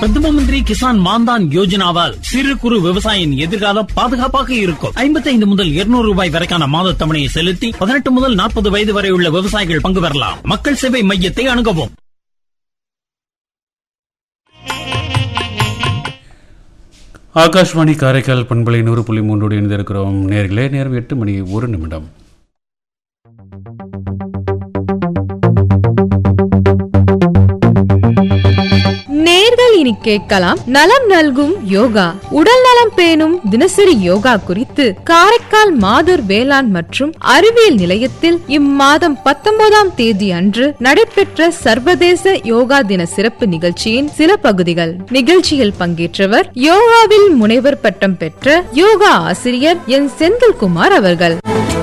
பிரதம மந்திரி கிசான் மான்தான் யோஜனாவால் சிறு குறு விவசாயியின் எதிர்காலம் பாதுகாப்பாக இருக்கும் ஐம்பத்தைந்து முதல் இருநூறு ரூபாய் வரைக்கான மாத தவணையை செலுத்தி பதினெட்டு முதல் நாற்பது வயது வரை உள்ள விவசாயிகள் பங்கு பெறலாம் மக்கள் சேவை மையத்தை அணுகவும் ஆகாஷ்வாணி காரைக்கால் பண்பலை நூறு புள்ளி மூன்றோடு இணைந்திருக்கிறோம் நேர்களே நேரம் எட்டு மணி ஒரு நிமிடம் நேர்கள் இனி கேட்கலாம் நலம் நல்கும் யோகா உடல் நலம் பேணும் தினசரி யோகா குறித்து காரைக்கால் மாதூர் வேளாண் மற்றும் அறிவியல் நிலையத்தில் இம்மாதம் பத்தொன்பதாம் தேதி அன்று நடைபெற்ற சர்வதேச யோகா தின சிறப்பு நிகழ்ச்சியின் சில பகுதிகள் நிகழ்ச்சியில் பங்கேற்றவர் யோகாவில் முனைவர் பட்டம் பெற்ற யோகா ஆசிரியர் என் செந்தில்குமார் அவர்கள்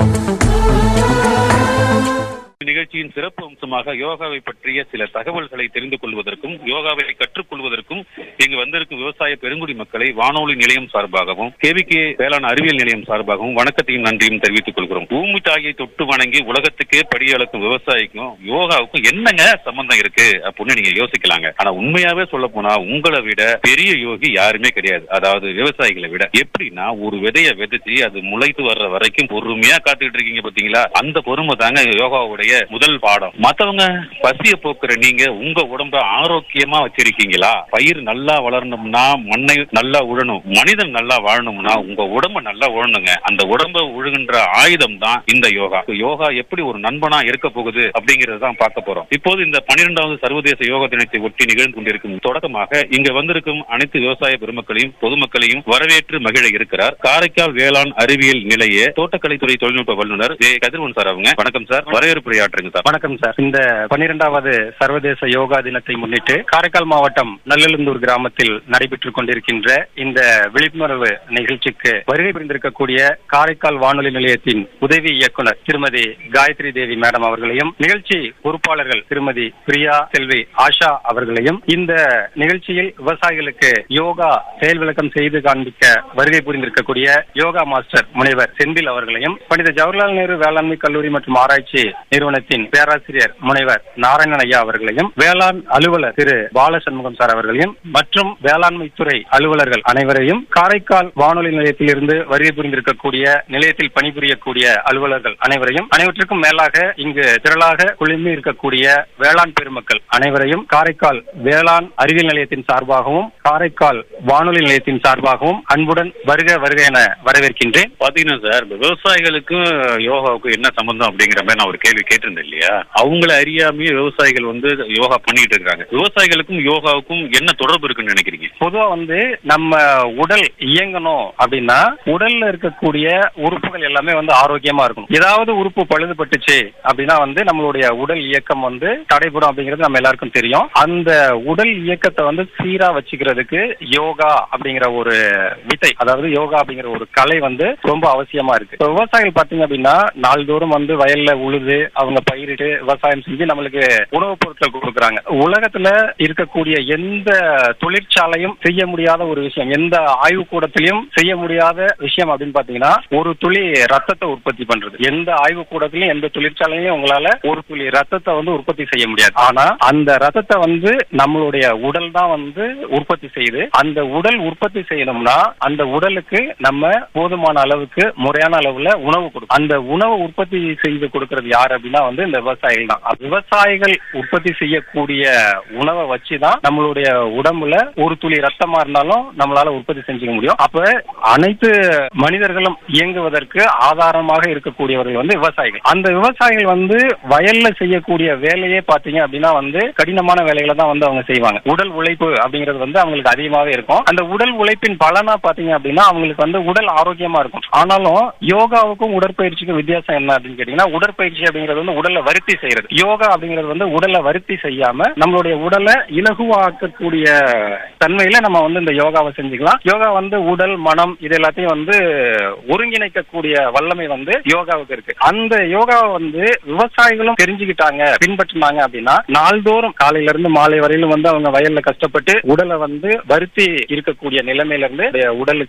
நிகழ்ச்சியின் சிறப்பு அம்சமாக யோகாவை பற்றிய சில தகவல்களை தெரிந்து கொள்வதற்கும் யோகாவை கற்றுக்கொள்வதற்கும் இங்கு வந்திருக்கும் விவசாய பெருங்குடி மக்களை வானொலி நிலையம் சார்பாகவும் கேவிகே வேளாண் அறிவியல் நிலையம் சார்பாகவும் வணக்கத்தையும் நன்றியும் தெரிவித்துக் கொள்கிறோம் பூமி தாயை தொட்டு வணங்கி உலகத்துக்கே படியளக்கும் விவசாயிக்கும் யோகாவுக்கும் என்னங்க சம்பந்தம் இருக்கு அப்படின்னு நீங்க யோசிக்கலாங்க ஆனா உண்மையாவே சொல்ல போனா உங்களை விட பெரிய யோகி யாருமே கிடையாது அதாவது விவசாயிகளை விட எப்படின்னா ஒரு விதைய விதைச்சு அது முளைத்து வர்ற வரைக்கும் பொறுமையா காத்துக்கிட்டு இருக்கீங்க பாத்தீங்களா அந்த பொறுமை தாங்க யோகாவுடைய முதல் பாடம் மத்தவங்க பசிய போக்குற நீங்க உங்க உடம்ப ஆரோக்கியமா வச்சிருக்கீங்களா பயிர் நல்லா வளரணும்னா மண்ணை நல்லா உழணும் மனிதன் நல்லா வாழணும்னா உங்க உடம்ப நல்லா உழணுங்க அந்த உடம்ப உழுகின்ற ஆயுதம் தான் இந்த யோகா யோகா எப்படி ஒரு நண்பனா இருக்க போகுது அப்படிங்கறத தான் பார்க்க போறோம் இப்போது இந்த பன்னிரெண்டாவது சர்வதேச யோகா தினத்தை ஒட்டி நிகழ்ந்து கொண்டிருக்கும் தொடக்கமாக இங்க வந்திருக்கும் அனைத்து விவசாய பெருமக்களையும் பொதுமக்களையும் வரவேற்று மகிழ இருக்கிறார் காரைக்கால் வேளாண் அறிவியல் நிலைய தோட்டக்கலைத்துறை தொழில்நுட்ப வல்லுநர் ஜே கதிர்வன் சார் அவங்க வணக்கம் சார் வரவேற்பு ஆற்றுங்க சார் வணக்கம் சார் இந்த பன்னிரெண்டாவது சர்வதேச யோகா தினத்தை முன்னிட்டு காரைக்கால் மாவட்டம் நல்லெழுந்தூர் கிராமத்தில் நடைபெற்றுக் கொண்டிருக்கின்ற இந்த விழிப்புணர்வு நிகழ்ச்சிக்கு வருகை புரிந்திருக்கக்கூடிய காரைக்கால் வானொலி நிலையத்தின் உதவி இயக்குனர் திருமதி காயத்ரி தேவி மேடம் அவர்களையும் நிகழ்ச்சி பொறுப்பாளர்கள் திருமதி பிரியா செல்வி ஆஷா அவர்களையும் இந்த நிகழ்ச்சியில் விவசாயிகளுக்கு யோகா செயல் விளக்கம் செய்து காண்பிக்க வருகை புரிந்திருக்கக்கூடிய யோகா மாஸ்டர் முனைவர் செந்தில் அவர்களையும் பண்டித ஜவஹர்லால் நேரு வேளாண்மை கல்லூரி மற்றும் ஆராய்ச்சி நிறுவனத்தின் பேராசிரியர் முனைவர் நாராயணன் ஐயா அவர்களையும் வேளாண் அலுவலர் திரு பாலசண்முகம் சார் அவர்களையும் மற்றும் வேளாண்மை துறை அலுவலர்கள் அனைவரையும் காரைக்கால் வானொலி நிலையத்தில் இருந்து வருகை புரிந்திருக்கக்கூடிய நிலையத்தில் பணிபுரியக்கூடிய அலுவலர்கள் அனைவரையும் அனைவற்றுக்கும் மேலாக இங்கு திரளாக குழுமி இருக்கக்கூடிய வேளாண் பெருமக்கள் அனைவரையும் காரைக்கால் வேளாண் அறிவியல் நிலையத்தின் சார்பாகவும் காரைக்கால் வானொலி நிலையத்தின் சார்பாகவும் அன்புடன் வருக வருக என வரவேற்கின்றேன் பாத்தீங்கன்னா சார் இந்த விவசாயிகளுக்கும் யோகாவுக்கும் என்ன சம்பந்தம் அப்படிங்கிற மாதிரி நான் ஒரு கேள்வி கேட்டிருந்தேன் இல்லையா அவங்கள அறியாமையே விவசாயிகள் வந்து யோகா பண்ணிட்டு இருக்காங்க விவசாயிகளுக்கும் யோகாவுக்கும் என்ன தொடர்பு இருக்குன்னு நினைக்கிறீங்க பொதுவா வந்து நம்ம உடல் இயங்கணும் அப்படின்னா உடல்ல இருக்கக்கூடிய உறுப்புகள் எல்லாமே வந்து ஆரோக்கியமா இருக்கணும் ஏதாவது உறுப்பு பழுதுபட்டுச்சு அப்படின்னா வந்து நம்மளுடைய உடல் இயக்கம் வந்து தடைபடும் அப்படிங்கிறது நம்ம எல்லாருக்கும் தெரியும் அந்த உடல் இயக்கத்தை வந்து சீரா வச்சுக்கிறதுக்கு யோகா அப்படிங்கிற ஒரு வித்தை அதாவது யோகா அப்படிங்கிற ஒரு கலை வந்து ரொம்ப அவசியமா இருக்கு இப்ப விவசாயிகள் பாத்தீங்க அப்படின்னா நாள்தோறும் வந்து வயல்ல உழுது அவங்க பயிரிட்டு விவசாயம் செஞ்சு நம்மளுக்கு உணவுப் பொருட்கள் கொடுக்குறாங்க உலகத்துல இருக்கக்கூடிய எந்த தொழிற்சாலையும் செய்ய முடியாத ஒரு விஷயம் எந்த ஆய்வு கூடத்திலையும் செய்ய முடியாத விஷயம் அப்படின்னு பாத்தீங்கன்னா ஒரு துளி ரத்தத்தை உற்பத்தி பண்றது எந்த ஆய்வு கூடத்திலையும் எந்த தொழிற்சாலையும் உங்களால ஒரு துளி ரத்தத்தை வந்து உற்பத்தி செய்ய முடியாது ஆனா அந்த ரத்தத்தை வந்து நம்மளுடைய உடல் தான் வந்து உற்பத்தி செய்யுது அந்த உடல் உற்பத்தி செய்யணும்னா அந்த உடலுக்கு நம்ம போதுமான அளவுக்கு முறையான அளவுல உணவு கொடுக்கும் அந்த உணவு உற்பத்தி செய்து கொடுக்கறது யார் அப்படின்னா வந்து இந்த விவசாயிகள் தான் அப்ப விவசாயிகள் உற்பத்தி செய்யக்கூடிய உணவை வச்சுதான் நம்மளுடைய உடம்புல ஒரு துளி ரத்தமா இருந்தாலும் நம்மளால உற்பத்தி செஞ்சுக்க முடியும் அப்ப அனைத்து மனிதர்களும் இயங்குவதற்கு ஆதாரமாக இருக்கக்கூடியவர்கள் வந்து விவசாயிகள் அந்த விவசாயிகள் வந்து வயல்ல செய்யக்கூடிய வேலையே பாத்தீங்க அப்படின்னா வந்து கடினமான வேலைகளை தான் வந்து அவங்க செய்வாங்க உடல் உழைப்பு அப்படிங்கிறது வந்து அவங்களுக்கு அதிகமாவே இருக்கும் அந்த உடல் உழைப்பின் பலனா பாத்தீங்க அப்படின்னா அவங்களுக்கு வந்து உடல் ஆரோக்கியமா இருக்கும் ஆனாலும் யோகாவுக்கும் உடற்பயிற்சிக்கும் வித்தியாசம் என்ன அப்படின்னு கேட்டீங்கன்னா உடற்பயிற்சி அப்படிங்கிறது வந்து உடலை வருத்தி செய்யறது யோகா அப்படிங்கிறது வந்து உடலை வருத்தி செய்யாம நம்மளுடைய உடலை இலகுவாக்கக்கூடிய தன்மையில நம்ம வந்து இந்த யோகாவை செஞ்சுக்கலாம் யோகா வந்து உடல் மனம் இது எல்லாத்தையும் வந்து ஒருங்கிணைக்கக்கூடிய வல்லமை வந்து யோகாவுக்கு இருக்கு அந்த யோகாவை வந்து விவசாயிகளும் தெரிஞ்சுக்கிட்டாங்க பின்பற்றினாங்க அப்படின்னா நாள்தோறும் காலையில இருந்து மாலை வரையிலும் வந்து அவங்க வயல்ல கஷ்டப்பட்டு உடலை வந்து வருத்தி இருக்கக்கூடிய நிலைமையில இருந்து உடலுக்கு